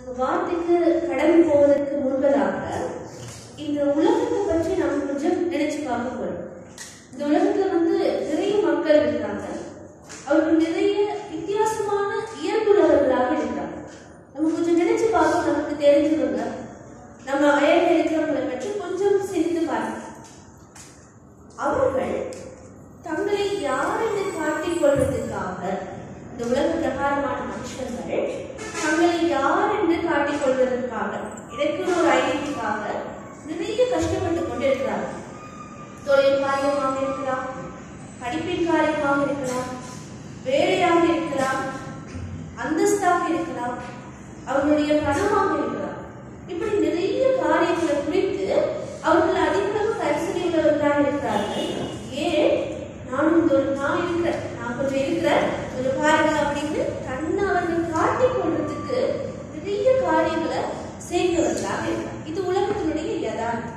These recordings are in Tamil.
அந்த வார்த்தைக்கு கடந்து போவதற்கு முன்பதாக இந்த உலகத்தை பற்றி நம்ம கொஞ்சம் நினைச்சு பார்க்க போறோம் இந்த உலகத்துல வந்து நிறைய மக்கள் இருக்காங்க அவர்கள் நிறைய வித்தியாசமான இயல்புள்ளவர்களாக இருக்கிறாங்க நம்ம கொஞ்சம் நினைச்சு பார்க்க நமக்கு தெரிஞ்சுக்கோங்க நம்ம அயல் இருக்கிறவங்களை பற்றி கொஞ்சம் சிந்தித்து பார்க்க அவர்கள் தங்களை யார் என்று காட்டிக் கொள்வதற்காக இந்த உலக பிரகாரமான மனுஷர்கள் தங்களை யார் என்று காட்டிக் கொள்வதற்காக எனக்கு ஒரு ஐடென்டிக்காக நிறைய கஷ்டப்பட்டு கொண்டிருக்கிறார்கள் தொழில் காரியமாக இருக்கலாம் படிப்பின் காரியமாக இருக்கலாம் வேலையாக இருக்கலாம் அந்தஸ்தாக இருக்கலாம் அவர்களுடைய பணமாக இருக்கலாம் இப்படி நிறைய காரியங்களை குறித்து அவர்கள் அதிகளவு கரிசனை உள்ளவர்களாக இருக்கிறார்கள் ஏன் நானும் இந்த ஒரு நான் இருக்கிறேன் நான் கொஞ்சம் இருக்கிறேன் ஒரு பாருங்க அப்படின்னு தன்னை அவர்கள் காட்டிக் கொள்றதுக்கு நிறைய காரியங்களை செய்கிறவர்களாக இருக்கிறார் இது உலகத்தினுடைய யதார்த்தம்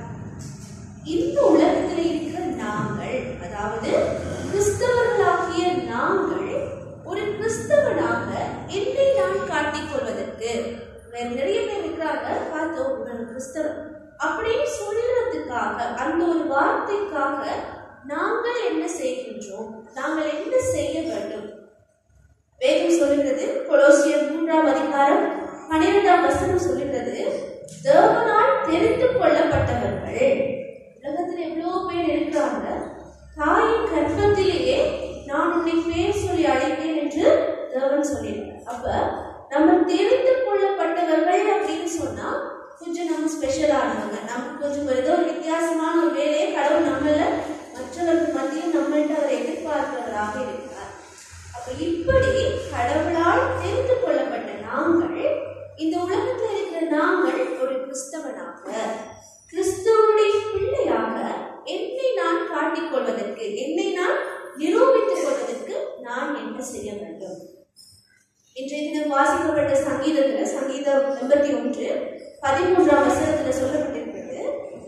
இந்த உலகத்தில் இருக்கிற நாங்கள் அதாவது கிறிஸ்தவர்களாகிய நாங்கள் ஒரு கிறிஸ்தவனாக என்னை நான் காட்டிக் கொள்வதற்கு வேற நிறைய பேர் இருக்கிறாங்க பார்த்தோம் இவன் கிறிஸ்தவன் அப்படின்னு சொல்றதுக்காக அந்த ஒரு வார்த்தைக்காக நாங்கள் என்ன செய்கின்றோம் நாங்கள் என்ன செய்ய வேண்டும் வேதம் சொல்லுகிறது கொலோசியர் மூன்றாம் அதிகாரம் பன்னிரெண்டாம் வசனம் சொல்லுகிறது தேவனால் தெரிந்து கொள்ளப்பட்டவர்கள் உலகத்துல எவ்வளவு பேர் இருக்கிறாங்க தாயின் கர்ப்பத்திலேயே நான் உன்னை பேர் சொல்லி அழைத்தேன் என்று தேவன் சொல்லியிருக்கார் அப்ப நம்ம தெரிந்து கொள்ளப்பட்டவர்கள் அப்படின்னு சொன்னா கொஞ்சம் நம்ம ஸ்பெஷலானவங்க நமக்கு கொஞ்சம் ஏதோ ஒரு வித்தியாசமான ஒரு வேலையை கடவுள் நம்மள மற்றவர்கள் மத்தியில் நம்மள்ட்ட அவர் எதிர்பார்க்கிறவராக இருக்கிறார் அப்ப இப்படி கடவுளால் தெரிந்து கொள்ளப்பட்ட நாங்கள் இந்த உலகத்தில் இருக்கிற நாங்கள் ஒரு கிறிஸ்தவனாக கிறிஸ்துவனுடைய பிள்ளையாக என்னை நான் காட்டிக் கொள்வதற்கு என்னை நான் நிரூபித்துக் கொள்வதற்கு நான் என்ன செய்ய வேண்டும் இன்றைய தினம் வாசிக்கப்பட்ட சங்கீதத்துல சங்கீதம் எண்பத்தி ஒன்று பதிமூன்றாம் வசனத்துல சொல்லப்பட்டிருக்கிறது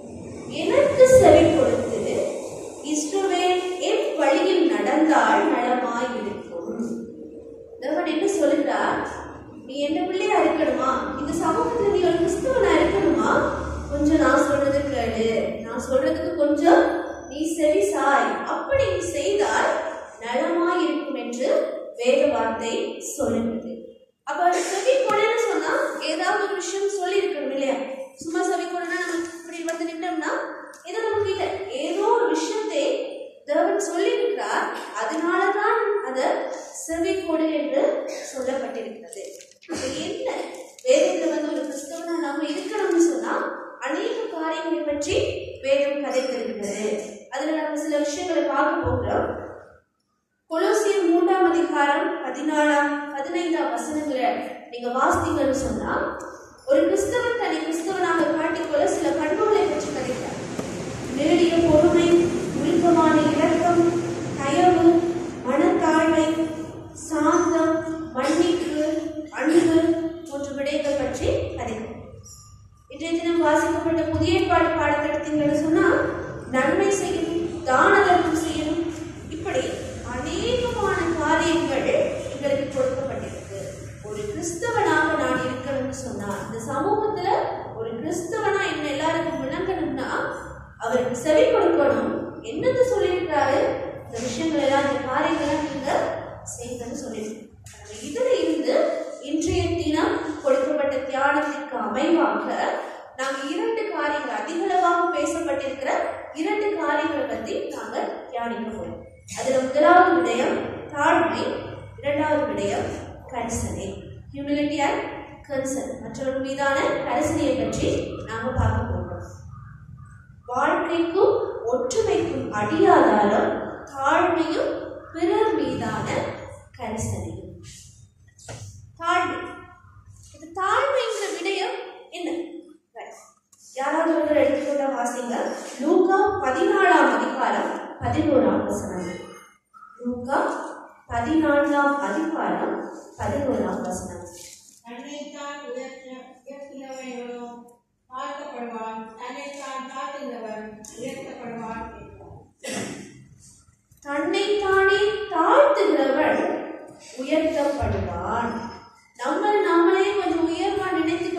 எனக்கு செவி கொடுத்து இஸ்ரவேல் என் வழியில் நடந்தால் நலமாய் இருக்கும் தேவன் என்ன சொல்லுகிறார் நீ என்ன பிள்ளையா இருக்கணுமா இந்த சமூகத்துல நீ ஒரு கிறிஸ்தவனா இருக்கணுமா கொஞ்சம் நான் சொல்றது கேளு நான் சொல்றதுக்கு கொஞ்சம் நீ செவி சாய் அப்படி நீ செய்தால் நலமாய் இருக்கும் என்று வேத வார்த்தை சொல்லுகிறது அப்ப செவி கொடைன்னு சொன்னா ஏதாவது ஒரு விஷயம் சொல்லி இருக்கணும் இல்லையா சும்மா செவி கொடைனா நம்ம இப்படி வந்து நின்றோம்னா இது நமக்கு இல்லை ஏதோ ஒரு விஷயத்தை தேவன் சொல்லியிருக்கிறார் அதனாலதான் அத செவி கொடு என்று சொல்லப்பட்டிருக்கிறது அது என்ன வேதத்துல வந்து ஒரு கிறிஸ்தவனா நாம இருக்கணும்னு சொன்னா அநேக காரியங்களை பற்றி வேதம் கதைத்திருக்கிறது அதுல நம்ம சில விஷயங்களை பார்க்க போகிறோம் கொலோசியர் மூன்றாம் அதிகாரம் பதினாலாம் பதினைந்தாம் வசனங்களை நீங்க வாசித்தீங்கன்னு சொன்னா ஒரு கிறிஸ்தவன் தனி கிறிஸ்தவனாக காட்டிக்கொள்ள சில பண்புகளை பற்றி கதைக்கிறார் நேடிய பொறுமை உருக்கமான இரக்கம் தயவு மனத்தாழ்மை சாந்தம் மன்னிப்பு அன்பு போன்ற விடயங்கள் பற்றி கதைக்கிறார் இன்றைய தினம் வாசிக்கப்பட்ட புதிய ஏற்பாடு பாடத்தை எடுத்தீங்கன்னு சொன்னா நன்மை செய்யணும் தான தர்மம் செய்யணும் இப்படி அநேகமான காரியங்கள் எங்களுக்கு கொடுக்கப்பட்டிருக்கு ஒரு கிறிஸ்தவனாக நான் இருக்கணும்னு சொன்னா இந்த சமூகத்துல ஒரு கிறிஸ்தவனா என்ன எல்லாருக்கும் விளங்கணும்னா அவருக்கு செவி கொடுக்கணும் என்னது சொல்லியிருக்காரு இந்த விஷயங்கள் எல்லாம் இந்த காரியங்களை நீங்க செய்யுங்கன்னு சொல்லியிருக்காரு நம்ம இதுல இருந்து இன்றைய தினம் கொடுக்கப்பட்ட தியானத்திற்கு அமைவாக நாங்க இரண்டு காரியங்கள் அதிகளவாக பேசப்பட்டிருக்கிற இரண்டு காரியங்களை பத்தி நாங்க தியானிக்க போறோம் அதுல முதலாவது விடயம் தாழ்மை இரண்டாவது விடயம் கரிசனை ஹியூமிலிட்டி அண்ட் கன்சர்ன் மற்றவர்கள் மீதான கரிசனையை பற்றி நாம பார்க்க போகிறோம் வாழ்க்கைக்கும் ஒற்றுமைக்கும் அடியாதாரம் தாழ்மையும் பிறர் மீதான கரிசனையும் தாழ்மை இந்த தாழ்மைங்கிற விடயம் என்ன Right. யாராவது ஒருவர் எடுத்துக்கொண்ட வாசிங்க லூகா பதினாலாம் அதிகாரம் பதினோராம் வசனம் லூகா பதினான்காம் அதிகாரம் பதினோராம் வசனம் தன்னைத்தான் உயர்த்த உயர்த்தினவனோ தாழ்த்தப்படுவான் தன்னைத்தான் தாழ்த்துகிறவன் உயர்த்தப்படுவான் என்றார் தன்னைத்தானே தாழ்த்துகிறவன் உயர்த்தப்படுவான் நம்ம நம்மளே கொஞ்சம் உயர்வா நினைத்துக்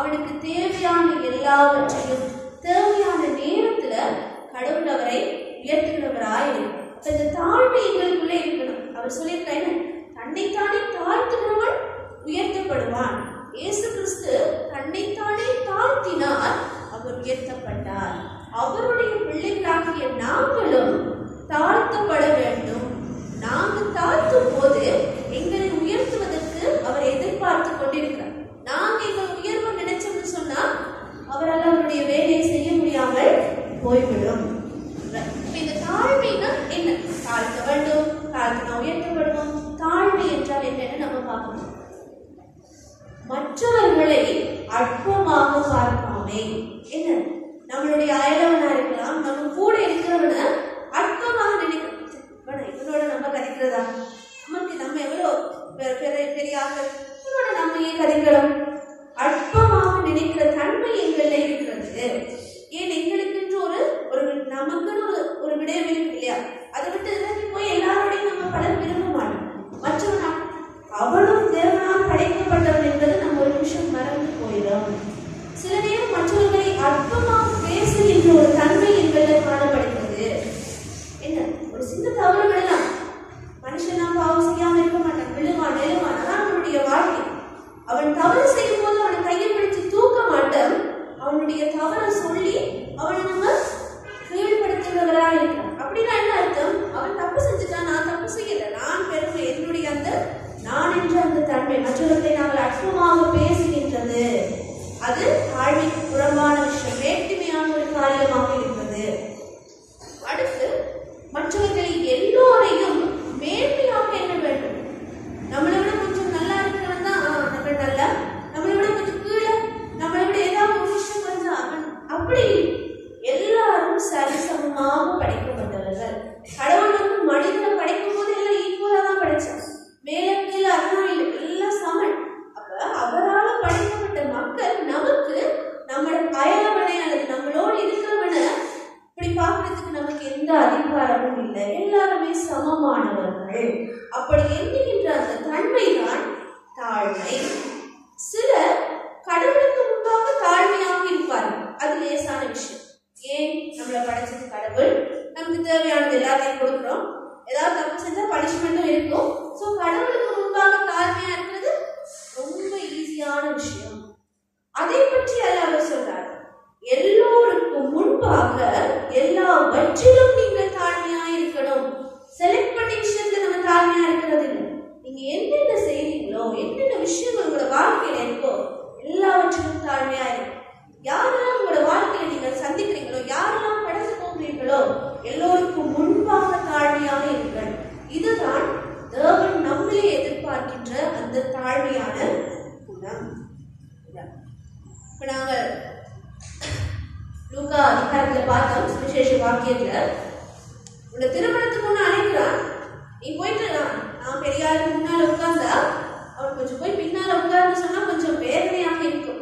அவனுக்கு தேவையான எல்லாவற்றையும் தேவையான நேரத்துல கடவுள் அவரை உயர்த்துகிறவராய் இருக்கிறார். அப்ப இந்த தாழ்மை எங்களுக்குள்ளே இருக்கணும் அவர் சொல்லியிருக்காரு தன்னைத்தானே தாழ்த்துகிறவன் உயர்த்தப்படுவான் இயேசு கிறிஸ்து தன்னைத்தானே தாழ்த்தினார் அவர் உயர்த்தப்பட்டார் அவருடைய பிள்ளைகளாகிய நாங்களும் தாழ்த்தப்பட வேண்டும் நாங்கள் தாழ்த்தும் போது எங்களை உயர்த்துவதற்கு அவர் எதிர்பார்த்து கொண்டிருக்கிறார் நாங்க எங்கள் உயர்வு நினைச்சோம்னு சொன்னா அவரால் அவருடைய வேலையை செய்ய முடியாமல் போய்விடும் இப்ப இந்த தாழ்மைனா என்ன தாழ்த்த வேண்டும் தாழ்த்தினா உயர்த்தப்படணும் தாழ்மை என்றால் என்னன்னு நம்ம பார்க்கணும் மற்றவர்களை அற்பமாக பார்க்காமே என்ன நம்மளுடைய அயலவனா இருக்கலாம் நம்ம கூட இருக்கிறவன அற்பமாக நினைக்கிறோம் இவனை இவனோட நம்ம கதைக்கிறதா நமக்கு நம்ம எவ்வளோ பெ- பெரிய பெரிய ஆட்கள் இவனோட நம்ம ஏன் கதைக்கிறோம் அற்பமாக நினைக்கிற தன்மை எங்கள்ல இருக்கிறது ஏன் எங்களுக்குன்ற ஒரு ஒரு நமக்குன்னு ஒரு ஒரு விடயம் இருக்கு இல்லையா அதை விட்டு இறங்கி போய் எல்லாரோடையும் நம்ம பலர் விரும்ப மாட்டோம் மற்றவனா அவளும் தேவனால் படைக்கப்பட்டவன் என்பது நம்ம ஒரு நிமிஷம் மறந்து போயிடும் சில நேரம் மற்றவர்களை அற்பமாக பேசுகின்ற ஒரு தன்மை எங்களில் காணப்படுகிறது என்ன ஒரு சின்ன தவறு விடலாம் மனுஷனா பாவம் செய்யாம இருக்க மாட்டான் விழுவான் எழுவான் அதான் அவனுடைய வாழ்க்கை அவன் தவறு செய்யும் போது அவனை கையை பிடிச்சு தூக்க மாட்டான் அவனுடைய தவறை சொல்லி அவனை நம்ம கீழ்படுத்துகிறவரா இருக்கிறான் அப்படின்னா என்ன அர்த்தம் அவன் தப்பு செஞ்சுட்டான் நான் தப்பு செய்யல நான் பெருமை என்னுடைய அந்த நான் என்ற அந்த தன்மை மற்றவர்களை நாங்கள் அற்பமாக பேசுகின்றது அது தாழ்மைக்கு புறம்பான விஷயம் வேற்றுமையான ஒரு காரியமாக இருக்கிறது அடுத்து மற்றவர்களை எல்லோரையும் மேன்மையாக எண்ண வேண்டும் நம்மளை விட கொஞ்சம் நல்லா இருக்கிறவன் தான் ஆ, நம்ம நல்லா நம்மளை விட கொஞ்சம் கீழே நம்மளை விட ஏதாவது ஒரு விஷயம் வந்து அவன் அப்படி எல்லாரும் சரிசமமாக படைக்கப்பட்டவர்கள் கடவுள் வந்து மனிதனை படைக்கும் போது எல்லாம் ஈக்குவலா தான் படைச்சான் மேல கீழே அதெல்லாம் இல்லை எல்லாம் சமன் அப்ப அவரால் படைக்கப்பட்ட மக்கள் நமக்கு நம்மளோட பயணவனை அல்லது நம்மளோடு இருக்கிறவனை இப்படி பார்க்கறதுக்கு நமக்கு எந்த அதிகாரமும் இல்லை எல்லாருமே சமமானவர்கள் அப்படி எண்ணுகின்ற அந்த தன்மைதான் தாழ்மை சிலர் கடவுளுக்கு முன்பாக தாழ்மையாக இருப்பார்கள் அது லேசான விஷயம் ஏன் நம்மளை படைச்சது கடவுள் நமக்கு தேவையானது எல்லாத்தையும் கொடுக்குறோம் ஏதாவது தப்பு செஞ்சா பனிஷ்மெண்ட்டும் இருக்கும் ஸோ கடவுளுக்கு முன்பாக தாழ்மையா இருக்கிறது ரொம்ப ஈஸியான விஷயம் அதை பற்றி அல்ல அவர் சொல்றார் எல்லோருக்கும் முன்பாக எல்லாவற்றிலும் நீங்கள் தாழ்மையா இருக்கணும் செலக்ட் பண்ணி விஷயத்துல நம்ம தாழ்மையா இருக்கிறது இல்லை நீங்க என்னென்ன செய்றீங்களோ என்னென்ன விஷயங்கள் உங்களோட வாழ்க்கையில இருக்கோ எல்லாவற்றிலும் தாழ்மையா இருக்கும் யாரெல்லாம் உங்களோட வாழ்க்கையில நீங்கள் சந்திக்கிறீங்களோ யாரெல்லாம் கடந்து போகிறீர்களோ எல்லோருக்கும் முன்பாக தாழ்மையாக இருங்கள் இதுதான் தேவன் நம்மளே எதிர்பார்க்கின்ற அந்த தாழ்மையான குணம் இப்ப நாங்கள் லூக்கா அதிகாரத்துல பார்த்தோம் சுவிசேஷ வாக்கியத்துல உன்னை திருமணத்துக்கு ஒண்ணு அழைக்கிறான் நீ போயிட்டு நான் நான் பெரிய ஆளுக்கு முன்னால உட்கார்ந்தா அவன் கொஞ்சம் போய் பின்னால உட்கார்ந்து சொன்னா கொஞ்சம் வேதனையாக இருக்கும்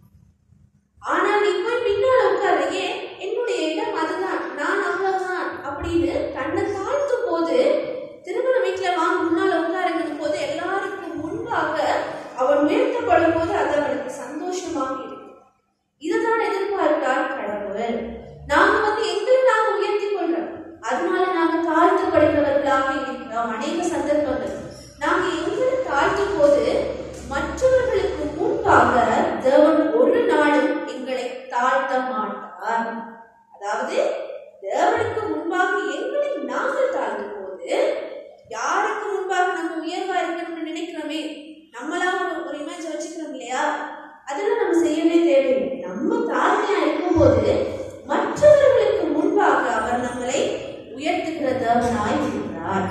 ஆனால் நீ போய் பின்னால உட்கார்ற ஏன் என்னுடைய இடம் அதுதான் நான் அவ்வளவுதான் அப்படின்னு தன்னை தாழ்த்தும் போது திருமண வீட்டுல வாங்க முன்னால உட்காருங்கும் போது எல்லாருக்கும் முன்பாக அவன் உயர்த்தப்படும் போது அது அவனுக்கு சந்தோஷமாக இருக்கும் இதுதான் எதிர்பார்க்கிறார் கடவுள் நாங்க வந்து எங்களை நாங்க உயர்த்தி கொள்றோம் அதனால நாங்க தாழ்த்தப்படுகிறவர்களாக இருக்கிறோம் அநேக சந்தர்ப்பங்கள் நாங்க எங்களை தாழ்த்தும் போது மற்றவர்களுக்கு முன்பாக தேவன் ஒரு நாளும் எங்களை தாழ்த்த மாட்டார் அதாவது தேவனுக்கு முன்பாக எங்களை நாங்கள் தாழ்த்தும் போது யாருக்கு முன்பாக நம்ம உயர்வா இருக்கணும்னு நினைக்கிறோமே நம்மளா ஒரு ஒரு இமேஜ் வச்சுக்கிறோம் இல்லையா அதெல்லாம் நம்ம செய்யவே தேவையில்லை நம்ம தாழ்மையா இருக்கும்போது மற்றவர்களுக்கு முன்பாக அவர் நம்மளை உயர்த்துகிற தேவனாய் இருக்கிறார்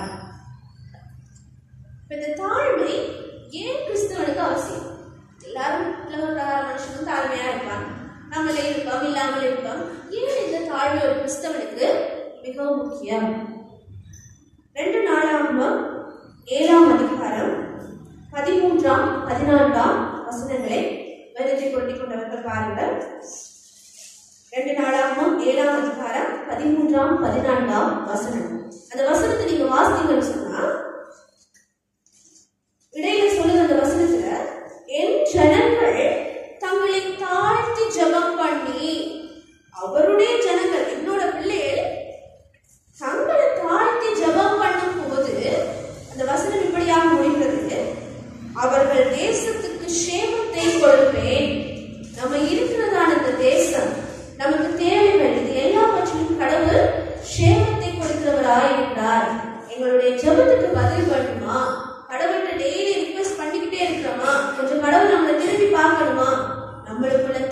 இப்ப இந்த தாழ்மை ஏன் கிறிஸ்தவனுக்கு அவசியம் எல்லாரும் உலக பிரகார மனுஷனும் தாழ்மையா இருப்பாங்க நம்மளே இருப்போம் இல்லாமல் இருப்போம் ஏன் இந்த தாழ்மை ஒரு கிறிஸ்தவனுக்கு மிகவும் முக்கியம் ரெண்டு நாளாகமம் ஏழாம் அதிகாரம் பதிமூன்றாம் பதினான்காம் வசனங்களை வேதத்தை கொட்டி கொண்டவர்கள் பாருங்கள் ரெண்டு நாளாகமம் ஏழாம் அதிகாரம் பதிமூன்றாம் பதினான்காம் வசனம் அந்த வசனத்தை நீங்க வாசித்தீங்கன்னு சொன்னா இடையில சொல்லுது அந்த வசனத்துல என் ஜனங்கள் தங்களை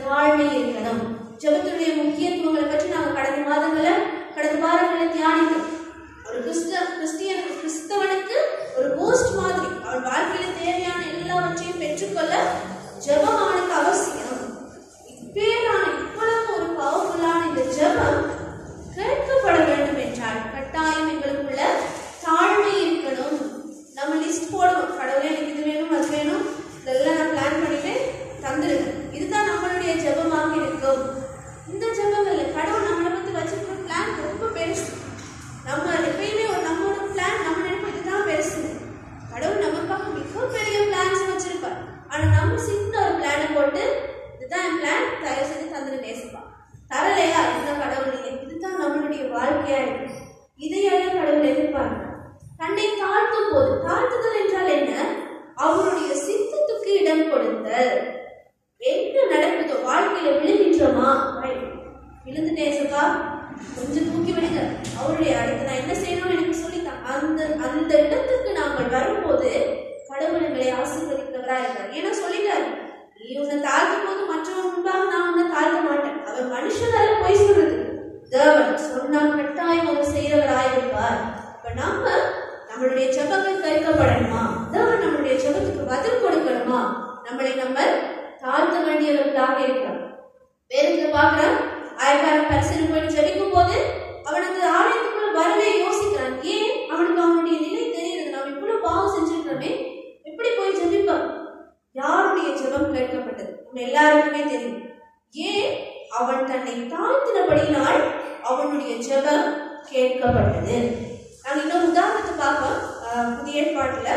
தாழ்மை இருக்கணும் ஜெபத்துடைய முக்கியத்துவங்களை பற்றி நாங்கள் கடந்த மாதங்கள கடந்த வாரங்களை தியானித்தோம் ஒரு கிறிஸ்த கிறிஸ்டியன் கிறிஸ்தவனுக்கு ஒரு போஸ்ட் மாதிரி அவன் வாழ்க்கையில தேவையான எல்லாவற்றையும் பெற்றுக்கொள்ள ஜெபம் அவனுக்கு அவசியம் இப்பேரான இவ்வளவு ஒரு பவர்ஃபுல்லான இந்த ஜெபம் கேட்கப்பட வேண்டும் என்றால் கட்டாயம் எங்களுக்குள்ள தாழ்மை இருக்கணும் நம்ம லிஸ்ட் போடுவோம் கடவுளே எனக்கு இது வேணும் அது வேணும் இதெல்லாம் நான் பிளான் பண்ணிட்டு தந்துடுங்க இதுதான் நம்மளுடைய ஜெபமாக இருக்கும் இந்த ஜெபங்கள்ல கடவுள் நம்மளை பத்தி வச்சிருக்கிற பிளான் ரொம்ப பெருசு நம்ம எப்பயுமே ஒரு நம்மளோட பிளான் நம்ம நினைப்போம் இதுதான் பெருசு கடவுள் நமக்காக மிகப்பெரிய பிளான்ஸ் வச்சிருப்பார் ஆனா நம்ம சின்ன ஒரு பிளானை போட்டு இதுதான் என் பிளான் தயவு செஞ்சு தந்துட்டு நேசிப்பா தரலையா இதுதான் கடவுள் இல்லை இதுதான் நம்மளுடைய வாழ்க்கையா இருக்கு இதையெல்லாம் கடவுள் எதிர்பார்க்கிறார் தன்னை தாழ்த்தும் போது தாழ்த்துதல் என்றால் என்ன அவருடைய சித்தத்துக்கு இடம் கொடுத்தல் என்ன நடக்குதோ வாழ்க்கையில விழுகின்றோமா right. விழுந்துட்டேன் சப்பா கொஞ்சம் தூக்கி விடுங்க அவருடைய அடுத்து நான் என்ன செய்யணும்னு எனக்கு சொல்லித்தான் அந்த அந்த இடத்துக்கு நாங்கள் வரும்போது கடவுள் எங்களை ஆசீர்வதிக்கிறவரா இருக்கார் ஏன்னா சொல்லிட்டாரு நீ உன்னை தாழ்த்தும் போது மற்றவன் முன்பாக நான் உன்னை தாழ்த்த மாட்டேன் அவர் மனுஷனால போய் சொல்றது தேவன் சொன்னால் கட்டாயம் அவர் செய்யறவராயிருப்பார் இப்ப நம்ம நம்மளுடைய ஜெபங்கள் கேட்கப்படணுமா தேவன் நம்மளுடைய ஜெபத்துக்கு பதில் கொடுக்கணுமா நம்மளை நம்ம தாழ்த்த வேண்டியவர்களாக இருக்கிறோம் வேறு பார்க்கிறோம் ஆயக்காரன் பரிசு போய் ஜெபிக்கும் போது அவன் அந்த ஆலயத்துக்குள்ள வரவே யோசிக்கிறான் ஏன் அவனுக்கு அவனுடைய நிலை தெரியுது நாம் இவ்வளவு பாவம் செஞ்சிருக்கிறோமே எப்படி போய் ஜெபிப்பான் யாருடைய ஜெபம் கேட்கப்பட்டது நம்ம எல்லாருக்குமே தெரியும் ஏன் அவன் தன்னை தாழ்த்தினபடியினால் அவனுடைய ஜெபம் கேட்கப்பட்டது நாங்கள் இன்னொரு உதாரணத்தை பார்ப்போம் ஆஹ் புதிய ஏற்பாட்டுல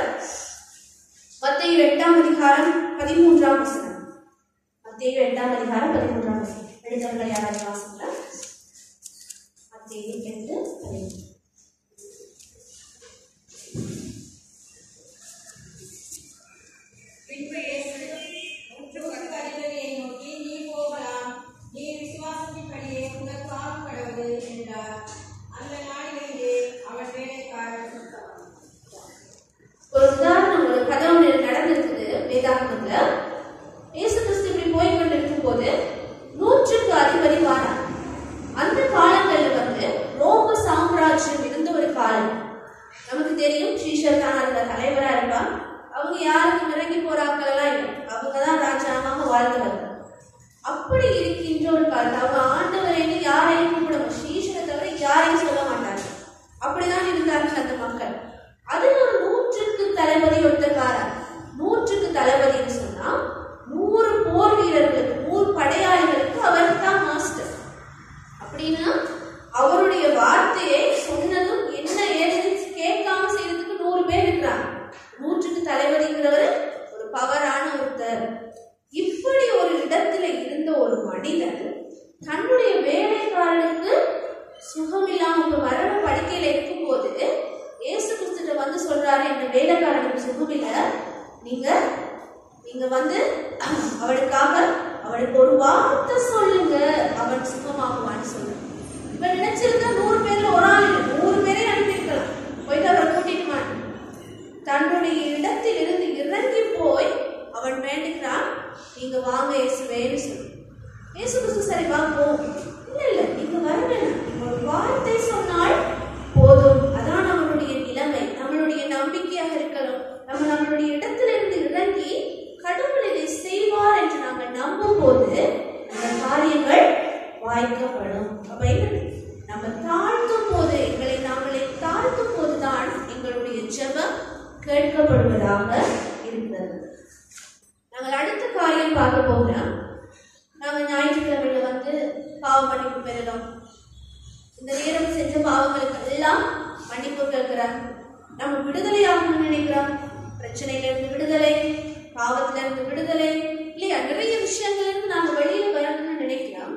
மத்திய எட்டாம் அதிகாரம் பதிமூன்றாம் வசனம் மத்திய எட்டாம் அதிகாரம் பதிமூன்றாம் வசனம் எழுதவர்கள் யாராவது வாசிக்கலாம் மத்திய எட்டு பதிமூன்று பின்பு இயேசு நூற்றுக்கணக்கு அதிபதியை நோக்கி நீ போகலாம் நீ விசுவாசத்தின்படியே உனக்கு ஆகப்படுவது என்றார் அந்த நாளிலேயே அவன் வேலைக்காரர் சுத்தம் ஒரு உதாரணம் ஒரு கதை ஒன்று நடந்திருக்குது வேதாகமத்துல இயேசு கிறிஸ்து இப்படி போய் கொண்டிருக்கும் போது நூற்றுக்கு அதிபதி வாரார் அந்த காலங்கள்ல வந்து ரோம சாம்ராஜ்யம் இருந்த ஒரு காலம் நமக்கு தெரியும் ஸ்ரீஷர் தான் அதுல தலைவரா இருப்பா அவங்க யாருக்கும் இறங்கி போறாக்கள் எல்லாம் இல்லை அவங்க தான் ராஜாவாக வாழ்ந்தவர்கள் அப்படி இருக்கின்ற ஒரு காலத்து அவங்க ஆண்டவரைன்னு யாரையும் கூப்பிட ஸ்ரீஷரை தவிர யாரையும் சொல்ல மாட்டாங்க அப்படிதான் இருந்தார்கள் அந்த மக்கள் அதுல ஒரு நூற்றுக்கு தளபதி ஒருத்தக்காரர் நூற்றுக்கு தளபதின்னு சொன்னா நூறு போர் வீரர்களுக்கு நூறு படையாளிகளுக்கு அவர் தான் மாஸ்டர் அப்படின்னா அவருடைய வார்த்தையை சொன்னதும் என்ன ஏதுன்னு கேட்காம செய்யறதுக்கு நூறு பேர் இருக்கிறாங்க நூற்றுக்கு தலைவலிங்கிறவர் ஒரு பவரான ஒருத்தர் இப்படி ஒரு இடத்துல இருந்த ஒரு மனிதன் தன்னுடைய வேலைக்காரனுக்கு சுகம் இல்லாம இப்ப மரண படுக்கையில இருக்கும்போது இயேசு கிறிஸ்துட்ட வந்து சொல்றாரு இந்த வேலைக்காரனுக்கு சுகம் இல்ல நீங்க நீங்க வந்து அவளுக்காக அவளுக்கு ஒரு வார்த்தை சொல்லுங்க அவன் சுகமாகுவான்னு சொல்லுங்க இப்ப நினைச்சிருந்தா நூறு பேர்ல ஒரு ஆள் இல்லை நூறு பேரே அனுப்பியிருக்கலாம் போயிட்டு அவரை கூட்டிட்டு மாட்டேன் தன்னுடைய இடத்தில் இருந்து இறங்கி போய் அவன் வேண்டுகிறான் நீங்க வாங்க இயேசுவேன்னு சொல்லு இயேசு கிறிஸ்து சரி வாங்க போவோம் இல்ல இல்ல நீங்க வர வேண்டாம் நீங்க ஒரு வார்த்தை சொன்னால் போதும் அதான் நம்மளுடைய நிலைமை நம்மளுடைய நம்பிக்கையாக இருக்கணும் நம்ம நம்மளுடைய இடத்துல இருந்து இறங்கி கடவுள் இதை செய்வார் என்று நாங்கள் நம்பும் போது அந்த காரியங்கள் வாய்க்கப்படும் அப்ப என்ன நம்ம தாழ்த்தும் போது எங்களை நாங்களே தாழ்த்தும் போதுதான் எங்களுடைய ஜெபம் கேட்கப்படுவதாக இருக்கிறது நாங்கள் அடுத்த காரியம் பார்க்க போகிறோம் நாங்கள் ஞாயிற்றுக்கிழமையில வந்து பாவ மன்னிப்பு பெறலாம் இந்த நேரம் செஞ்ச பாவங்களுக்கு எல்லாம் மன்னிப்பு கேட்கிறார் நம்ம விடுதலை ஆகணும்னு நினைக்கிறோம் பிரச்சனையில இருந்து விடுதலை பாவத்துல இருந்து விடுதலை இல்லையா நிறைய விஷயங்கள்ல இருந்து நாங்க வெளியில வரணும்னு நினைக்கிறோம்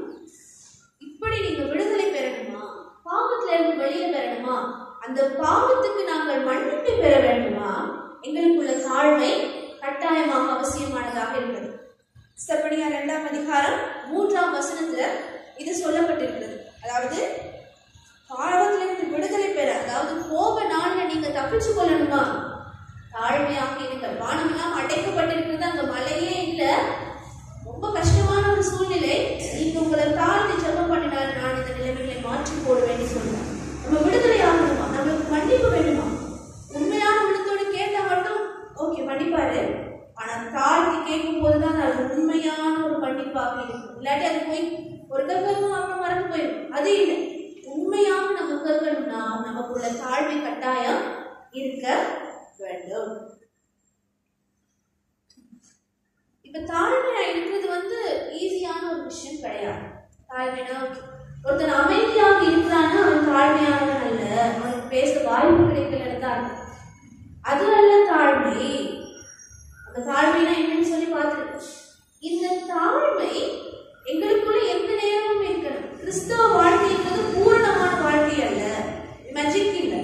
இப்படி நீங்க விடுதலை பெறணுமா பாவத்துல இருந்து வெளியில பெறணுமா அந்த பாவத்துக்கு நாங்கள் மன்னிப்பு பெற வேண்டுமா எங்களுக்குள்ள தாழ்மை கட்டாயமாக அவசியமானதாக இருக்கிறது செப்பனியா இரண்டாம் அதிகாரம் மூன்றாம் வசனத்துல இது சொல்லப்பட்டிருக்கிறது அதாவது பாவத்திலிருந்து விடுதலை பெற அதாவது கோப நாள்ல நீங்க தப்பிச்சு கொள்ளணுமா தாழ்மையாக இருங்கள் வானமெல்லாம் அடைக்கப்பட்டிருக்கிறது அங்க மழையே இல்லை ரொம்ப கஷ்டமான ஒரு சூழ்நிலை இல்லாட்டி அது போய் ஒரு கற்கணும் அப்புறம் மறந்து போயிடும் அது இல்லை உண்மையாக நம்ம கற்கணும்னா நமக்குள்ள தாழ்மை கட்டாயம் இருக்க வேண்டும் இப்ப தாழ்மையா இருக்கிறது வந்து ஈஸியான ஒரு விஷயம் கிடையாது தாழ்மைனா ஒருத்தன் அமைதியாக இருக்கிறான்னா அவன் தாழ்மையானவன் அல்ல அவனுக்கு பேச வாய்ப்பு கிடைக்கலன்னு தான் அர்த்தம். அது அல்ல தாழ்மை அந்த தாழ்மைனா என்னன்னு சொல்லி பார்த்துருக்கோம் இந்த தாழ்மை எங்களுக்குள்ள எந்த நேரமும் இருக்கணும் கிறிஸ்தவ வாழ்க்கை என்பது பூரணமான வாழ்க்கை அல்ல மேஜிக் இல்லை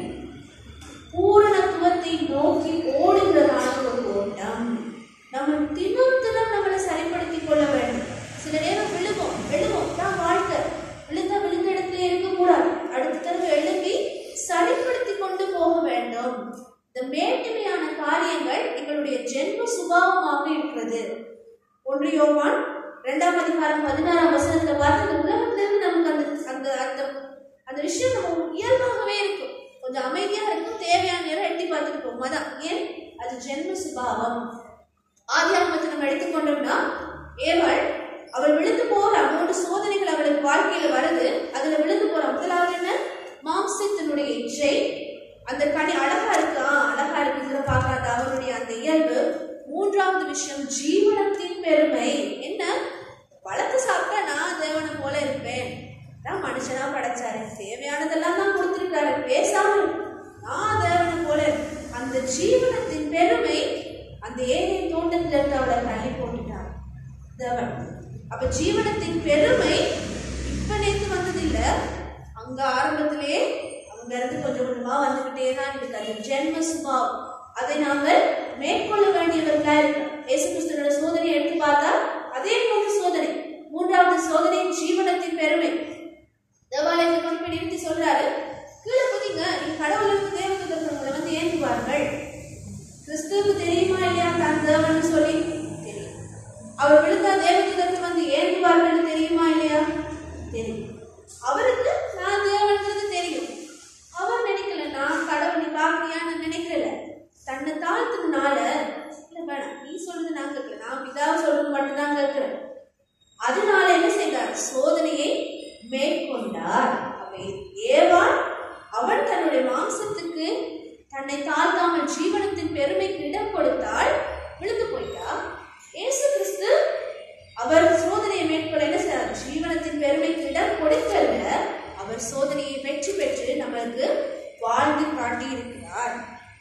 பூரணத்துவத்தை நோக்கி ஓடுகிறதான ஒரு ஓட்டம் நம்ம தினம் தினம் நம்மளை சரிப்படுத்திக் கொள்ள வேண்டும் சில நேரம் விழுவோம் விழுவோம் தான் வாழ்க்கை விழுந்தா விழுந்த இடத்துல இருக்கக்கூடாது அடுத்த தடவை எழுப்பி சரிப்படுத்தி கொண்டு போக வேண்டும் இந்த மேட்டுமையான காரியங்கள் எங்களுடைய ஜென்ம சுபாவமாக இருக்கிறது ஒன்று யோவான் இரண்டாம் அதிகாரம் பதினாறாம் வசனத்துல பார்த்து இந்த உலகத்திலிருந்து நமக்கு அந்த அந்த அந்த அந்த விஷயம் நம்ம இயல்பாகவே இருக்கும் கொஞ்சம் அமைதியா இருக்கும் தேவையான நேரம் எட்டி பார்த்துட்டு போகும் அதான் ஏன் அது ஜென்ம சுபாவம் ஆதியாகமத்தை நம்ம எடுத்துக்கொண்டோம்னா ஏவள் அவள் விழுந்து போறா மூன்று சோதனைகள் அவளுக்கு வாழ்க்கையில வருது அதுல விழுந்து போறா முதலாவது என்ன மாம்சத்தினுடைய இச்சை அந்த கனி அழகா இருக்கா அழகா இருக்குதுல பார்க்காத அவருடைய அந்த இயல்பு மூன்றாவது விஷயம் ஜீவனத்தின் பெருமை என்ன பழத்தை சாப்பிட்டா நான் தேவனை போல இருப்பேன் நான் மனுஷனா படைச்சாரு தேவையானதெல்லாம் தான் கொடுத்துருக்காரு பேசாம இரு. நான் தேவனை போல இருப்பேன். அந்த ஜீவனத்தின் பெருமை அந்த ஏழை தோட்டத்துல இருந்து அவளை தள்ளி போட்டுட்டார் தேவன் அப்ப ஜீவனத்தின் பெருமை இப்ப நேத்து வந்தது இல்ல அங்க ஆரம்பத்திலே அங்க இருந்து கொஞ்சம் கொஞ்சமா வந்துகிட்டே தான் இருக்கு அது ஜென்ம சுபாவம் அதை நாங்கள் மேற்கொள்ள வேண்டியவர்களா இருக்கோம் இயேசு கிறிஸ்துவோட சோதனை எடுத்து பார்த்தா அதே போன்ற சோதனை மூன்றாவது சோதனை ஜீவனத்தின் பெருமை தேவாலயத்தை கொண்டு போய் நிறுத்தி சொல்றாரு கீழே குதிங்க நீங்க கடவுளுக்கு தேவதூதர்கள் உங்களை வந்து ஏந்துவார்கள் கிறிஸ்துவுக்கு தெரியுமா இல்லையா தான் தேவன் சொல்லி தெரியும் அவர் விழுந்தா தேவதூதர்கள் வந்து ஏந்துவார்கள் தெரியுமா இல்லையா தெரியும் அவருக்கு நான் தேவன்றது தெரியும் அவர் நினைக்கல நான் கடவுள் நீ பார்க்கறியான்னு நினைக்கல தன்னை தாழ்த்தினால இல்ல வேணாம் நீ சொல்றது நான் கேட்கல நான் பிதாவை சொல்றது மட்டும்தான் கேட்கிறேன் அதனால என்ன செய்தார் சோதனையை மேற்கொண்டார் அவை ஏவாள் அவன் தன்னுடைய மாம்சத்துக்கு தன்னை தாழ்த்தாமல் ஜீவனத்தின் பெருமைக்கு இடம் கொடுத்தால் விழுந்து போயிட்டா இயேசு கிறிஸ்து அவர் சோதனையை மேற்கொள்ள என்ன செய்தார் ஜீவனத்தின் பெருமைக்கு இடம் கொடுக்கல அவர் சோதனையை வெற்றி பெற்று நம்மளுக்கு வாழ்ந்து காட்டியிருக்கிறார்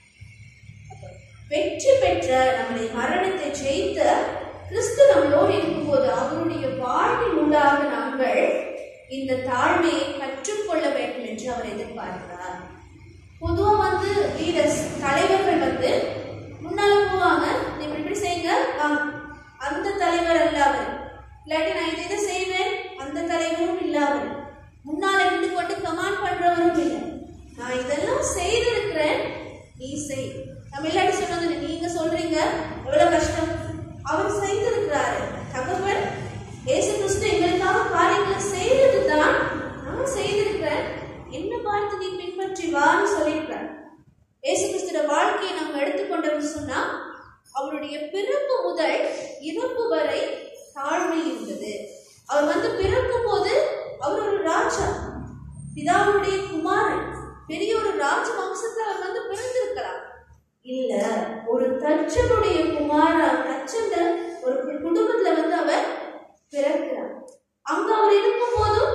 அப்ப வெற்றி பெற்ற நம்முடைய மரணத்தை ஜெயித்த கிறிஸ்து நம்மளோடு இருக்கும்போது அவருடைய வாழ்வில் உண்டாக நாங்கள் இந்த தாழ்மையை கற்றுக்கொள்ள வேண்டும் என்று அவர் எதிர்பார்க்கிறார் பொதுவா வந்து லீடர்ஸ் தலைவர்கள் வந்து முன்னால போவாங்க "நீ இப்படி இப்படி செய்யுங்க வாங்க." அந்த தலைவர் அல்ல அவர் இல்லாட்டி நான் இதை இதை செய்வேன் அந்த தலைவரும் இல்ல அவர் முன்னால நின்று கொண்டு கமாண்ட் பண்றவரும் இல்லை நான் இதெல்லாம் செய்திருக்கிறேன் நீ செய் நம்ம இல்லாட்டி சொன்னது நீங்க சொல்றீங்க எவ்வளவு கஷ்டம் அவர் செய்திருக்கிறாரு தகவல் இயேசு கிறிஸ்து எங்களுக்காக காரியங்களை செய்தது தான் நான் செய்திருக்கிறேன் என்ன பார்த்து நீ பின்பற்றி வான்னு சொல்லியிருக்கிறார் இயேசு கிறிஸ்துவோட வாழ்க்கையை நம்ம எடுத்துக்கொண்டோம்னு சொன்னா அவருடைய பிறப்பு முதல் இறப்பு வரை தாழ்மை இருந்தது அவர் வந்து பிறக்கும் போது அவர் ஒரு ராஜா பிதாவுடைய குமாரன் பெரிய ஒரு ராஜ வம்சத்துல அவர் வந்து பிறந்திருக்கலாம் இல்ல ஒரு தச்சனுடைய குமாரா தச்சந்த ஒரு கு- குடும்பத்துல வந்து அவர் பிறக்கிறார் அங்க அவர் இருக்கும் போதும்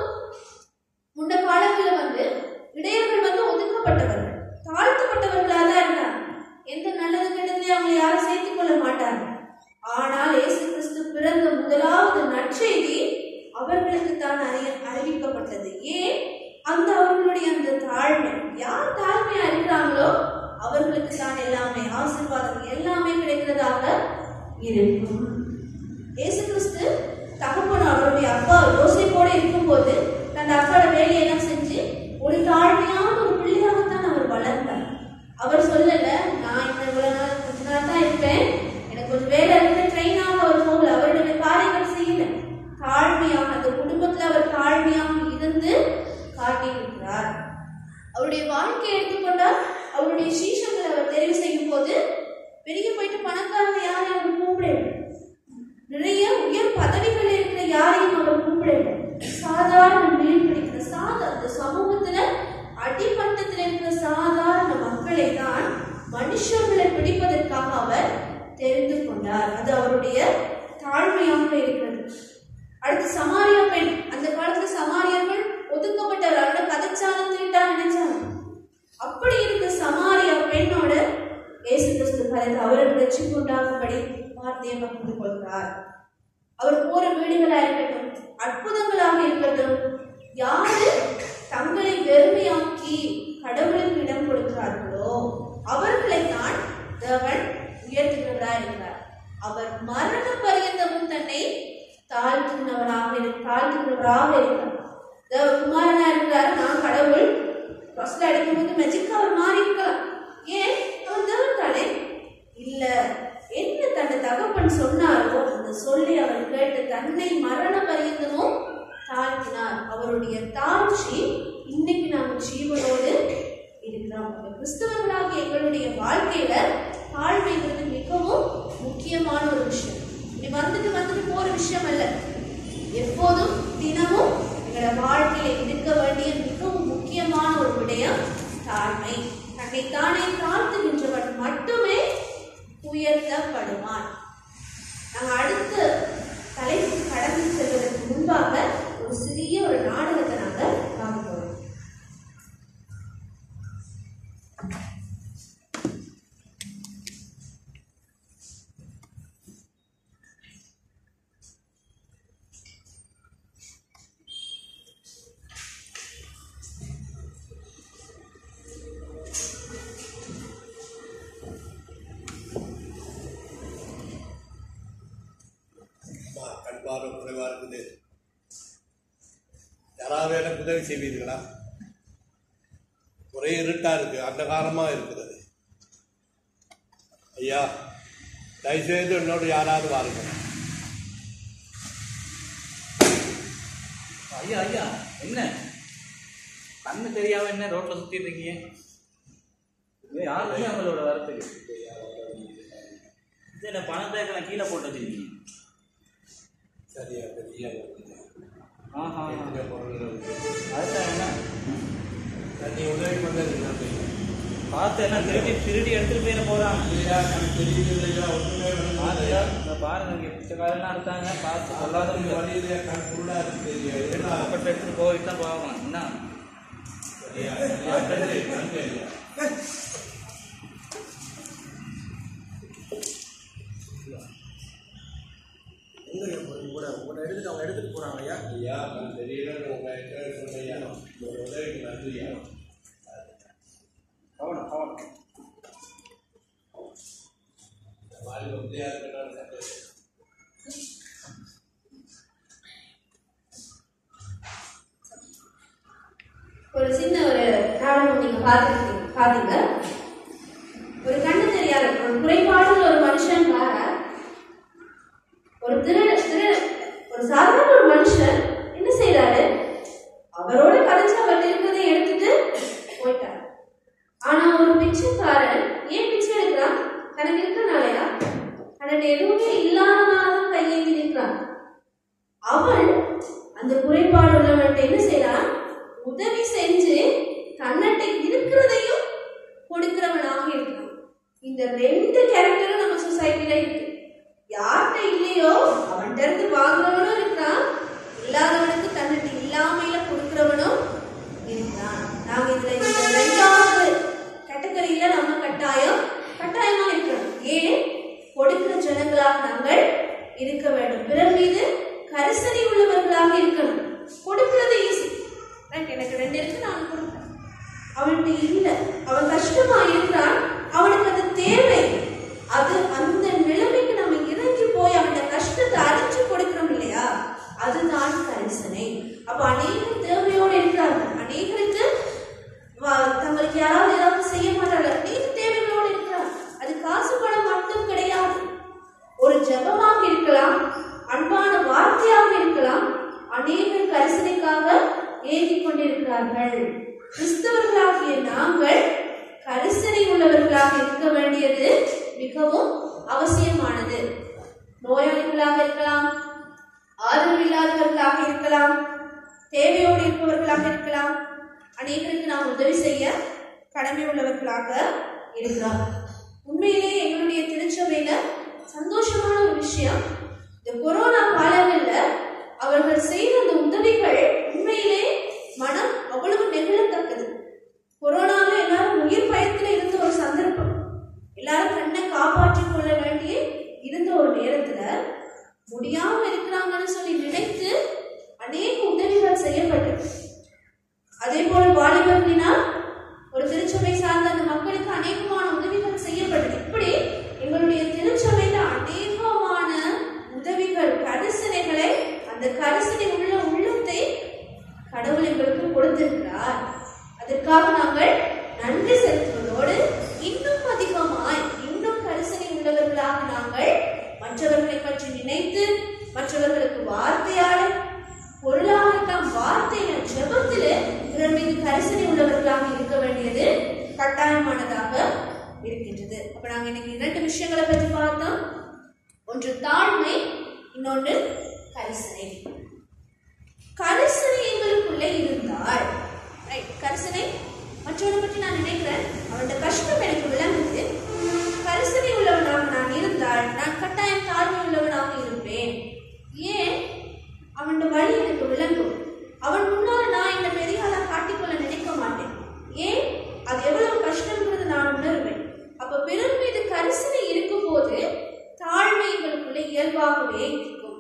முன்ன காலத்துல வந்து இடையர்கள் வந்து ஒதுக்கப்பட்டவர்கள் தாழ்த்தப்பட்டவர்களா தான் இருந்தாங்க எந்த நல்லது கெட்டதுலயும் அவங்க யாரும் சேர்த்துக் கொள்ள மாட்டாங்க ஆனால் இயேசு கிறிஸ்து பிறந்த முதலாவது நற்செய்தி அவர்களுக்கு தான் அறிய அறிவிக்கப்பட்டது ஏன் அந்த அவர்களுடைய அந்த தாழ்மை யார் தாழ்மையா இருக்கிறாங்களோ அவர்களுக்கு தான் எல்லாமே ஆசீர்வாதம் எல்லாமே கிடைக்கிறதாக இருக்கும் இயேசு கிறிஸ்து தகப்பன் அவருடைய அப்பா யோசிப்போட இருக்கும்போது தன் அப்பாவோட வேலையெல்லாம் செஞ்சு ஒரு தாழ்மையான ஒரு பிள்ளையாகத்தான் அவர் வளர்ந்தார் அவர் சொல்லல நான் இந்த இவ்வளவு நாள் கொஞ்ச நாள் தான் இருப்பேன் எனக்கு கொஞ்சம் வேலை இருக்கு ட்ரெயின் ஆக அவர் போகல அவருடைய காரியங்கள் செய்யல தாழ்மையாக அந்த குடும்பத்துல அவர் தாழ்மையாக இருந்து காட்டியிருக்கிறார் அவருடைய வாழ்க்கையை எடுத்துக்கொண்டால் அவருடைய சீஷங்களை அவர் தெரிவு செய்யும் போது வெளியே போயிட்டு பணக்காரங்க யாரையும் அவர் கூப்பிடல நிறைய உயர் பதவிகள் இருக்கிற யாரையும் அவர் அடுத்து சமாரியா பெண் அந்த காலத்துல சமாரியர்கள் ஒதுக்கப்பட்டவர் அவரோட கதைச்சாலும் தீட்டா நினைச்சாங்க அப்படி இருந்த சமாரியா பெண்ணோட இயேசு கிறிஸ்து கலந்து அவர்கள் ரட்சிப்பு உண்டாகும்படி வார்த்தையை பகிர்ந்து கொள்கிறார் அவர் போற வீடுகளா இருக்கட்டும் அற்புதங்களாக இருக்கட்டும் யாரு தங்களை வெறுமையாக்கி கடவுளுக்கு இடம் கொடுக்கிறார்களோ அவர்களை தான் தேவன் உயர்த்துகிறவரா இருக்கிறார் அவர் மரண பரியந்தமும் தன்னை தாழ்த்துகிறவராக இரு- தாழ்த்துகிறவராக இருக்கிறார் தேவ குமாரனா இருக்கிறார் நான் கடவுள் ஃபர்ஸ்ட் அடிக்கும்போது மெஜிக் அவர் மாறி இருக்கலாம் ஏன் அவர் தேவன் தானே இல்ல என்ன தன்னை தகப்பன் சொன்னாரோ அந்த சொல்லி அவர் கேட்டு தன்னை மரண பரியந்தமும் தாழ்த்தினார் அவருடைய தாழ்ச்சி இன்னைக்கு நாம ஜீவனோடு இருக்கிறோம் அப்ப கிறிஸ்தவர்களாகிய எங்களுடைய வாழ்க்கையில தாழ்மைங்கிறது மிகவும் முக்கியமான ஒரு விஷயம் இப்படி வந்துட்டு வந்துட்டு போற விஷயம் அல்ல எப்போதும் தினமும் எங்களோட வாழ்க்கையில இருக்க வேண்டிய மிகவும் முக்கியமான ஒரு விடயம் தாழ்மை தன்னை தானே தாழ்த்துகின்றவன் மட்டுமே உயர்த்தப்படுவான் நாங்க அடுத்த தலைப்பு கடந்து செல்வதற்கு முன்பாக ஒரு சிறிய ஒரு நாடகத்தை நாங்க பார்க்க போறோம் அம்மா, கண் பார்வை குறைவா இருக்குது யாராவது எனக்கு உதவி செய்வீர்களா ஒரே இருட்டா இருக்கு அந்தகாரமா இருக்கிறது ஐயா தயவுசெய்து என்னோடு யாராவது வாருங்க ஐயா ஐயா என்ன கண்ணு தெரியாம என்ன ரோட்ல சுத்திட்டு இருக்கீங்க இது யாருமே அவங்களோட வரத்துக்கு இது என்ன பணத்தை எல்லாம் கீழே போட்டு வச்சிருக்கீங்க சரியா பெரிய ஆஹா பெரிய பொருள்கள் இருக்கு. அதுதான் என்ன நீ உதவி பண்ணது நன்றி பார்த்து என்ன திருடி திருடி எடுத்துட்டு போயிட போறாங்க இல்லையா எனக்கு தெரியலையா ஒண்ணுமே பாருங்க இந்த பாருங்க இங்க பிச்சைக்காரெல்லாம் இருக்காங்க பார்த்து சொல்லாத வழியிலே கண் குருடா இருக்கு தெரியும் பக்கத்து எடுத்துட்டு போயிட்டு தான் போகலாம் என்ன சரியா சரியா நன்றி நன்றி ஐயா எங்க கூட உங்களை எடுத்துட்டு அவங்க எடுத்துட்டு போறாங்க ஐயா ஐயா நான் தெரியலன்னு உங்க கிட்ட சொன்னையா ஒரு உதவிக்கு நன்றியா கவனம் கவனம் வாலி பக்தியா இருக்கணும் சந்தோஷம் ஒரு சின்ன ஒரு நாடகம் நீங்க பார்த்துருக்கீங்க பாத்தீங்க ஒரு கண்ணு தெரியாத ஒரு குறைபாடுள்ள ஒரு மனுஷன் வர ஒரு திரு திரு ஒரு சாதாரண ஒரு மனுஷன் என்ன செய்றாரு அவரோட கதைச்சு அவர் இருக்கிறதை எடுத்துட்டு போயிட்டார் ஆனா ஒரு பிச்சைக்காரன் ஏன் பிச்சை எடுக்கிறான் தனக்கு இருக்கிறனாலயா தனக்கு எதுவுமே இல்லாதனால தான் கையேந்தி நிற்கிறான் அவன் அந்த குறைபாடு உள்ளவன்ட்ட என்ன செய்றான் உதவி செஞ்சு தன்னிட்ட இருக்கிறதையும் கொடுக்கிறவனாக இருக்கிறான் இந்த ரெண்டு கேரக்டரும் நம்ம சொசைட்டில இருக்கு யார்கிட்ட இல்லையோ அவன்கிட்ட இருந்து வாங்குறவனும் இருக்கிறான் இல்லாதவனுக்கு தன்னிட்ட இல்லாமையில கொடுக்கிறவனும் இருக்கிறான் நாங்க இதுல இந்த ரெண்டாவது கேட்டகரியில நம்ம கட்டாயம் கட்டாயமா இருக்கிறோம் ஏன் கொடுக்கிற ஜனங்களாக நாங்கள் இருக்க வேண்டும் பிறர் மீது கரிசனை உள்ளவர்களாக இருக்கணும் கொடுக்கிறது ஈஸி எனக்கு ரெண்டு இருக்கு நான் கொடுப்பேன் அவன்கிட்ட இல்ல அவன் கஷ்டமா இருக்கிறான் அவனுக்கு அது தேவை அது அந்த நிலைமைக்கு நம்ம இறங்கி போய் அவனோட கஷ்டத்தை அறிஞ்சு கொடுக்கிறோம் இல்லையா அதுதான் கரிசனை அப்ப அநேகர் தேவையோடு இருக்கிறார்கள் அநேகருக்கு வ- தங்களுக்கு யாராவது ஏதாவது செய்ய மாட்டார்கள் அநேக தேவைகளோடு இருக்கிறார் அது காசு பணம் மட்டும் கிடையாது ஒரு ஜெபமாக இருக்கலாம் அன்பான வார்த்தையாக இருக்கலாம் அநேகர் கரிசனைக்காக ஏங்கிக் கொண்டிருக்கிறார்கள் கிறிஸ்தவர்களாகிய நாங்கள் கரிசனை உள்ளவர்களாக இருக்க வேண்டியது மிகவும் அவசியமானது நோயாளிகளாக இருக்கலாம் ஆதரவில்லாதவர்களாக இருக்கலாம் தேவையோடு இருப்பவர்களாக இருக்கலாம் அநேகருக்கு நாம் உதவி செய்ய கடமை உள்ளவர்களாக இருக்கிறோம் உண்மையிலேயே எங்களுடைய திருச்சபையில சந்தோஷமான ஒரு விஷயம் இந்த கொரோனா காலங்கள்ல அவர்கள் அவர்கள் செய்த அந்த உதவிகள் உண்மையிலே மனம் அவ்வளவு நெகிழத்தக்கது கொரோனாவில் எல்லாரும் உயிர் பயத்துல இருந்த ஒரு சந்தர்ப்பம் எல்லாரும் கண்ணை காப்பாற்றிக் கொள்ள வேண்டிய இருந்த ஒரு நேரத்துல முடியாம இருக்கிறாங்கன்னு சொல்லி நினைத்து அநேக உதவிகள் செய்யப்பட்டது அதே போல வாலிபர்களினால் ஒரு திருச்சபை சார்ந்த அந்த மக்களுக்கு அநேகமான உதவிகள் செய்யப்பட்டது இப்படி எங்களுடைய திருச்சபையில அநேகமான உதவிகள் கரிசனைகளை அந்த கரிசனை உள்ள உள்ளத்தை கடவுள் எங்களுக்கு கொடுத்திருக்கிறார் அதற்காக நாங்கள் நன்றி செலுத்துவதோடு இன்னும் அதிகமாய் இன்னும் கரிசனை உள்ளவர்களாக நாங்கள் மற்றவர்களை பற்றி நினைத்து மற்றவர்களுக்கு வார்த்தையாட பொருளாகட்டும் வார்த்தையில ஜெபத்தில பிறர் மீது கரிசனை உள்ளவர்களாக இருக்க வேண்டியது கட்டாயமானதாக இருக்கின்றது அப்ப நாங்க இன்னைக்கு இரண்டு விஷயங்களை பற்றி பார்த்தோம் ஒன்று தாழ்மை இன்னொன்று கரிசனை கரிசனை எங்களுக்குள்ளே இருந்தால் ரைட் கரிசனை மற்றவனை பற்றி நான் நினைக்கிறேன் அவனோட கஷ்டம் எனக்கு விளங்குது கரிசனை உள்ளவனாக நான் இருந்தால் நான் கட்டாயம் தாழ்மை உள்ளவனாக இருப்பேன் ஏன் அவனோட வழி எனக்கு விளங்கும் அவன் முன்னால நான் இந்த பெரிய ஆளா காட்டிக்கொள்ள நினைக்க மாட்டேன் ஏன் அது எவ்வளவு கஷ்டம்ன்றது நான் உணர்வேன் அப்ப பிறர் மீது கரிசனை இருக்கும் போது தாழ்மை எங்களுக்குள்ள இயல்பாகவே இருக்கும்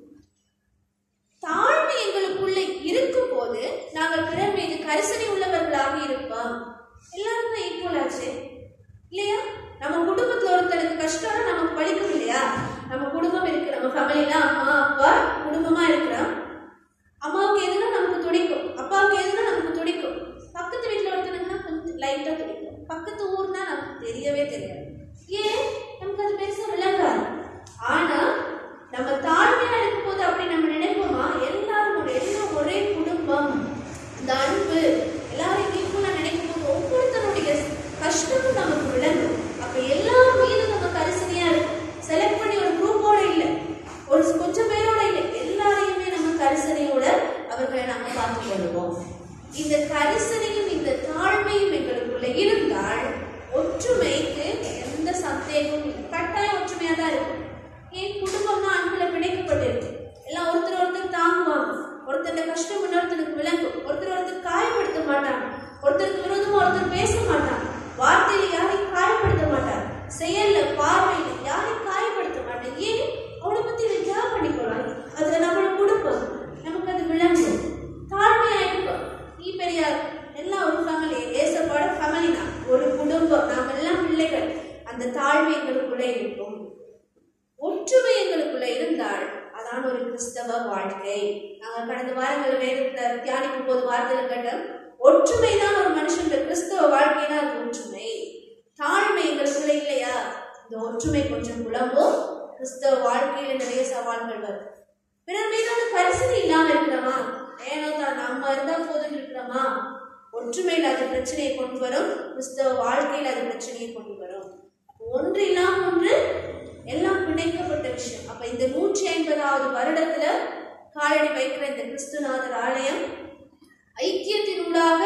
தாழ்மை எங்களுக்குள்ள இருக்கும் போது நாங்கள் பிறர் மீது கரிசனை உள்ளவர்களாக இருப்போம் எல்லாருமே ஈக்குவல் ஆச்சு இல்லையா நம்ம குடும்பத்துல ஒருத்தருக்கு கஷ்டம்னா நமக்கு வலிக்கும் இல்லையா நம்ம குடும்பம் இருக்கு நம்ம ஃபேமிலில அம்மா அப்பா குடும்பமா இருக்கிறோம் அம்மாவுக்கு எதுனா நமக்கு துடிக்கும் அப்பாவுக்கு எதுனா நமக்கு துடிக்கும் பக்கத்து வீட்டுல ஒருத்தனுக்குன்னா கொஞ்சம் லைட்டா துடிக்கும் பக்கத்து ஊர்னா நமக்கு தெரியவே தெரியாது ஏன் நமக்கு அது பெருசா விளங்காது ஆனா நம்ம தாழ்மையா இருக்கும்போது அப்படி நம்ம நினைப்போமா எல்லாரும் ஒரு எல்லாம் ஒரே குடும்பம் இந்த அன்பு எல்லாரும் ஈக்குவலா நினைக்கும் போது ஒவ்வொருத்தருடைய கஷ்டமும் நமக்கு விளங்கும் அப்ப எல்லாரும் மீது நம்ம கரிசனையா இருக்கும் செலக்ட் பண்ணி ஒரு குரூப்போட இல்ல ஒரு கொஞ்சம் பேரோட இல்ல எல்லாரையுமே நம்ம கரிசனையோட அவர்களை நாம பார்த்து கொள்வோம் இந்த கரிசனையும் இந்த தாழ்மையும் எங்களுக்குள்ள இருந்தால் ஒற்றுமைக்கு எந்த சந்தேகமும் இல்லை கட்டாயம் ஒற்றுமையா தான் இருக்கும் ஏன் குடும்பம்னா அன்புல பிணைக்கப்பட்டிருக்கு எல்லாம் ஒருத்தர் ஒருத்தர் தாங்குவாங்க ஒருத்தர் கஷ்டம் இன்னொருத்தருக்கு விளங்கும் ஒருத்தர் ஒருத்தர் காயப்படுத்த மாட்டாங்க ஒருத்தருக்கு விரோதமா ஒருத்தர் பேச மாட்டாங்க வார்த்தையில யாரையும் காயப்படுத்த மாட்டாங்க செயல்ல பார்வையில யாரையும் காயப்படுத்த மாட்டாங்க ஏன் அவளை பத்தி வித்தியா பண்ணிக்கலாம் அதுல நம்மளோட குடும்பம் நமக்கு அது விளங்கும் தாழ்மையா இருக்கும் நீ பெரியார் எல்லாம் ஒரு ஃபேமிலி ஏசப்போட ஃபேமிலி தான் ஒரு குடும்பம் நாம எல்லாம் பிள்ளைகள் அந்த தாழ்மை எங்களுக்குள்ளே இருக்கும் ஒற்றுமை எங்களுக்குள்ள இருந்தால் அதான் ஒரு கிறிஸ்தவ வாழ்க்கை நாங்க கடந்த வாரங்கள் வேதத்துல தியானிக்கும் போது வார்த்தையில கேட்டோம் ஒற்றுமை தான் ஒரு மனுஷன் கிறிஸ்தவ வாழ்க்கை தான் அது ஒற்றுமை தாழ்மை எங்களுக்குள்ள இல்லையா இந்த ஒற்றுமை கொஞ்சம் குழம்பும் கிறிஸ்தவ வாழ்க்கையில நிறைய சவால்கள் வரும் பிறர் மீதான கரிசனை இல்லாம இருக்கிறோமா ஏனோ தான் நம்ம இருந்தா போதும் இருக்கிறோமா ஒற்றுமையில் அது பிரச்சனையை கொண்டு வரும் கிறிஸ்தவ வாழ்க்கையில் அது பிரச்சனையை கொண்டு வரும் ஒன்று இல்லாம ஒன்று எல்லாம் பிணைக்கப்பட்ட விஷயம் அப்ப இந்த நூற்றி ஐம்பதாவது வருடத்துல காலடி வைக்கிற இந்த கிறிஸ்துநாதர் ஆலயம் ஐக்கியத்தினூடாக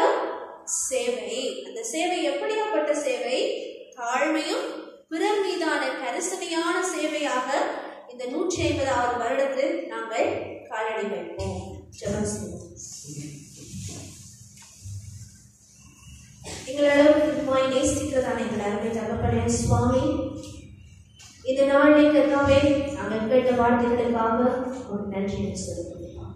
சேவை அந்த சேவை எப்படியாப்பட்ட சேவை தாழ்மையும் பிறர் மீதான கரிசனையான சேவையாக இந்த நூற்றி ஐம்பதாவது வருடத்தில் நாங்கள் காலடி வைப்போம் ஜெபம் செய்வோம் எங்களை அளவுக்கு நேசிக்கிறதான எங்கள் அருமை தகப்பனே சுவாமி இந்த நாளிலே கர்த்தாவே நாங்கள் கேட்ட வார்த்தைகளுக்காக ஒரு நன்றி செலுத்துகிறோம்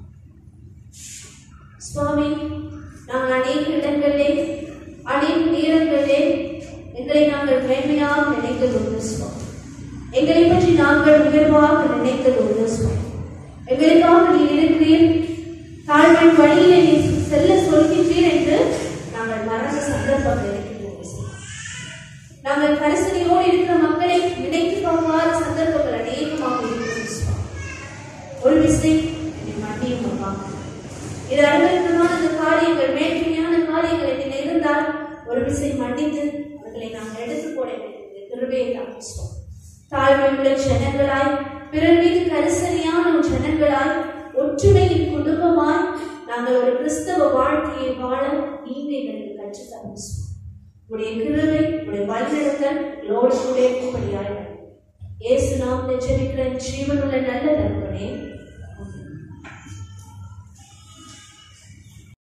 சுவாமி நாங்கள் அநேக இடங்களிலே அநேக நேரங்களிலே எங்களை நாங்கள் மேன்மையாக நினைத்தது உண்டு சுவாமி எங்களை பற்றி நாங்கள் உயர்வாக நினைத்தது உண்டு சுவாமி எங்களுக்காக நீ இருக்கிறீர் தாழ்மை வழியிலே நீ செல்ல சொல்கின்றீர் என்று நாங்கள் மறந்த சந்தர்ப்பம் இருக்கிறோம் சுவாமி. நாங்கள் கரிசனையோடு இருக்கிற மக்களை நினைத்து பார்க்காத சந்தர்ப்பங்கள் அநேகமாக இருக்கிறது சுவாமி. ஒரு விசை என்னை மன்னியும் அப்பா இது அனுபவமான அந்த காரியங்கள் மேன்மையான காரியங்கள் என்னில் இருந்தால் ஒரு விசை மன்னித்து அவர்களை நாங்கள் எடுத்து போட வேண்டியது கிருபையை தாங்க சுவாமி. தாழ்மை உள்ள ஜனங்களாய் பிறர் மீது கரிசனையான ஜனங்களாய் ஒற்றுமையின் குடும்பமாய் நாங்கள் ஒரு கிறிஸ்தவ வாழ்க்கையை வாழ நீங்க எங்களுக்கு கற்றுத்தரும் சுவாமி. உடைய கிருபை உடைய வழிநடத்தல் எங்களோடு கூட இருக்கும்படியாய் இயேசு நாம் ஜெபிக்கிற ஜீவனுள்ள நல்ல தகவல்